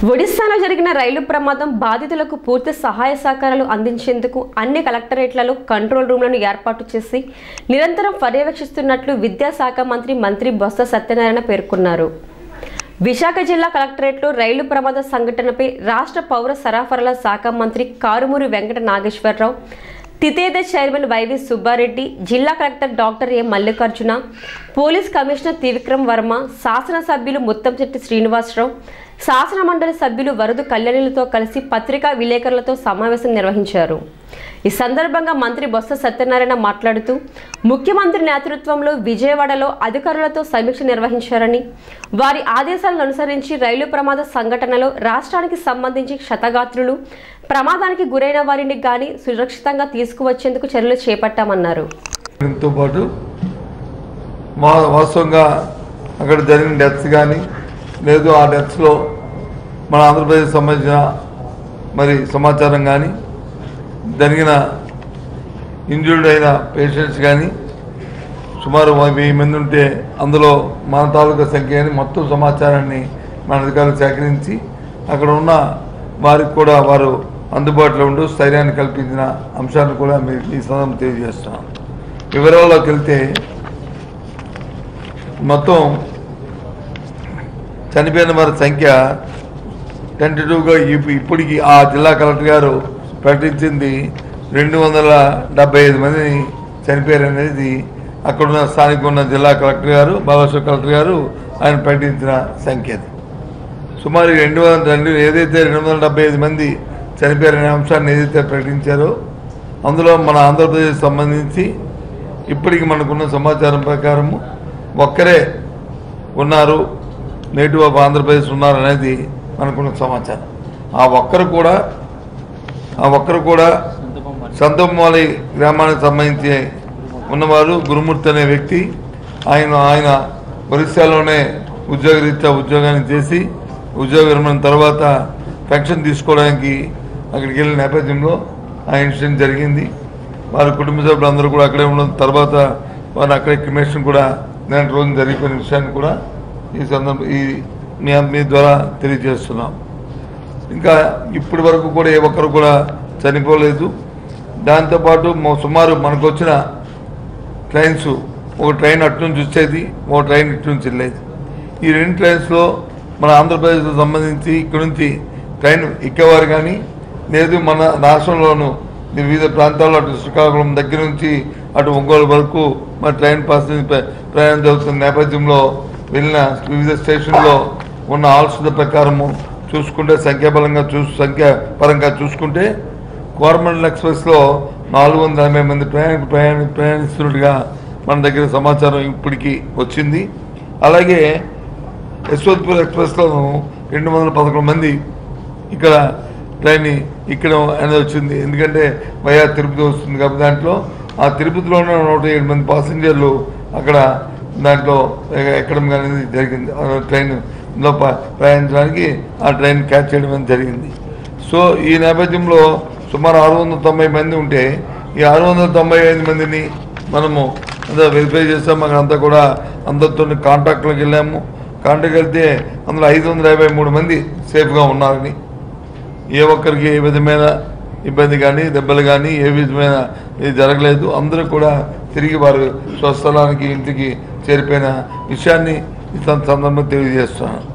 ఒడిశాలో జరిగిన రైలు ప్రమాదం బాధితులకు పూర్తి సహాయ సహకారాలు అందించేందుకు అన్ని కలెక్టరేట్లలో కంట్రోల్ రూమ్లను ఏర్పాటు చేసి నిరంతరం పర్యవేక్షిస్తున్నట్లు విద్యాశాఖ మంత్రి మంత్రి బొత్స సత్యనారాయణ పేర్కొన్నారు విశాఖ జిల్లా కలెక్టరేట్లో రైలు ప్రమాద సంఘటనపై రాష్ట్ర పౌర సరఫరాల శాఖ మంత్రి కారుమూరి వెంకట నాగేశ్వరరావు తితేద చైర్మన్ వైవి సుబ్బారెడ్డి జిల్లా collector doctor A Mallikarjuna police commissioner Trivikram Varma శాసనసభ్యులు ముత్తంశెట్టి శ్రీనివాసరావు శాసన మండలి సభ్యులు వరదు కళ్యాణులతో కలిసి పత్రికా విలేకరులతో సమావేశం నిర్వహించారు ఈ సందర్భంగా మంత్రి బొత్స సత్యనారాయణ మాట్లాడుతూ ముఖ్యమంత్రి నేతృత్వంలో విజయవాడలో అధికారులతో సమీక్ష నిర్వహించారని వారి ఆదేశాలను అనుసరించి రైలు ప్రమాద సంఘటనలో రాష్ట్రానికి సంబంధించి క్షతగాత్రులు ప్రమాదానికి గురైన వారిని గాని సురక్షితంగా తీసుకువచ్చేందుకు చర్యలు చేపట్టామన్నారు దీంతో పాటు మా వాస్తవంగా అక్కడ జరిగిన డెత్స్ కానీ లేదు ఆ డెత్స్లో మన ఆంధ్రప్రదేశ్ సంబంధించిన మరి సమాచారం కానీ జరిగిన ఇంజూర్డ్ అయిన పేషెంట్స్ కానీ సుమారు వెయ్యి మంది ఉంటే అందులో మన తాలూకా సంఖ్య అని మొత్తం సమాచారాన్ని మన అధికారులు సేకరించి అక్కడ ఉన్న వారికి కూడా వారు అందుబాటులో ఉంటూ స్థైర్యాన్ని కల్పించిన అంశాన్ని కూడా మీకు ఈ సందర్భం తెలియజేస్తున్నాను వివరాల్లోకి వెళ్తే మొత్తం చనిపోయిన వారి సంఖ్య టెంటటివ్గా ఇప్పటికి ఆ జిల్లా కలెక్టర్ గారు ప్రకటించింది రెండు వందల డెబ్బై ఐదు మందిని చనిపోయారు అనేది అక్కడున్న స్థానిక ఉన్న జిల్లా కలెక్టర్ గారు బాలాశ్వర్ కలెక్టర్ గారు ఆయన ప్రకటించిన సంఖ్య అది సుమారు రెండు వందల రెండు ఏదైతే రెండు వందల డెబ్బై ఐదు మంది చనిపోయారనే అంశాన్ని ఏదైతే ప్రకటించారో అందులో మన ఆంధ్రప్రదేశ్ సంబంధించి ఇప్పటికి మనకున్న సమాచారం ప్రకారము ఒక్కరే ఉన్నారు నేటివ్ ఆఫ్ ఆంధ్రప్రదేశ్ ఉన్నారు అనేది మనకున్న సమాచారం ఆ ఒక్కరు కూడా ఆ ఒక్కరు కూడా సంతమాలి గ్రామానికి సంబంధించి ఉన్నవారు గురుమూర్తి అనే వ్యక్తి ఆయన ఆయన ఒరిస్సాలోనే ఉద్యోగరీత్యా ఉద్యోగాన్ని చేసి ఉద్యోగ విరమణ తర్వాత పెన్షన్ తీసుకోవడానికి అక్కడికి వెళ్ళిన నేపథ్యంలో ఆ ఇన్సిడెంట్ జరిగింది వారి కుటుంబ సభ్యులందరూ కూడా అక్కడే ఉన్న తర్వాత వారు అక్కడే క్రిమేషన్ కూడా నేను రోజు జరిగిపోయిన విషయాన్ని కూడా ఈ సందర్భం ఈ మీ మీ ద్వారా తెలియజేస్తున్నాం ఇంకా ఇప్పటి వరకు కూడా ఏ ఒక్కరు కూడా చనిపోలేదు దాంతోపాటు మొ- సుమారు మనకు వచ్చిన ట్రైన్స్ ఒక ట్రైన్ అటు నుంచి వచ్చేది ఒక ట్రైన్ ఇటు నుంచి వెళ్ళేది ఈ రెండు ట్రైన్స్లో మన ఆంధ్రప్రదేశ్కు సంబంధించి ఇక్కడ నుంచి ట్రైన్ ఎక్కేవారు కానీ లేదు మన రాష్ట్రంలోను వివిధ ప్రాంతాల్లో అటు శ్రీకాకుళం దగ్గర నుంచి అటు ఒంగోలు వరకు మన ట్రైన్ పాస్ ప్రయాణం జరుగుతున్న నేపథ్యంలో వెళ్ళిన వివిధ స్టేషన్లో ఉన్న ఆల్సుల ప్రకారము చూసుకుంటే సంఖ్యాబలంగా చూసు సంఖ్య పరంగా చూసుకుంటే కోరమండల్ ఎక్స్ప్రెస్లో నాలుగు వందల ఎనభై మంది ప్రయాణ ప్రయాణ ప్రయాణిస్తున్నట్టుగా మన దగ్గర సమాచారం ఇప్పటికి వచ్చింది అలాగే యశ్వంత్పూర్ ఎక్స్ప్రెస్లో రెండు వందల పదకొండు మంది ఇక్కడ ట్రైన్ ఇక్కడ అనేది వచ్చింది ఎందుకంటే వయా తిరుపతి వస్తుంది కాబట్టి దాంట్లో ఆ తిరుపతిలో ఉన్న నూట ఏడు మంది పాసింజర్లు అక్కడ దాంట్లో ఎ- ఎక్కడం అనేది జరిగింది ఆ ట్రైన్లో ప- ప్రయాణించడానికి ఆ ట్రైన్ క్యాచ్ చేయడం అనేది జరిగింది సో ఈ నేపథ్యంలో సుమారు ఆరు వందల తొంభై మంది ఉంటే ఈ ఆరు వందల తొంభై ఐదు మందిని మనము అంతా వెరిఫై చేస్తాం మాకు అంతా కూడా అందరితో కాంటాక్ట్లోకి వెళ్ళాము కాంటాక్ట్ వెళ్తే అందులో ఐదు వందల యాభై మూడు మంది సేఫ్గా ఉన్నారని ఏ ఒక్కరికి ఏ విధమైన ఇబ్బంది కానీ దెబ్బలు కానీ ఏ విధమైన ఇది జరగలేదు అందరూ కూడా తిరిగి వారు స్వస్థలానికి ఇంటికి చేరిపోయిన విషయాన్ని ఈ సం- సందర్భంగా తెలియజేస్తున్నాను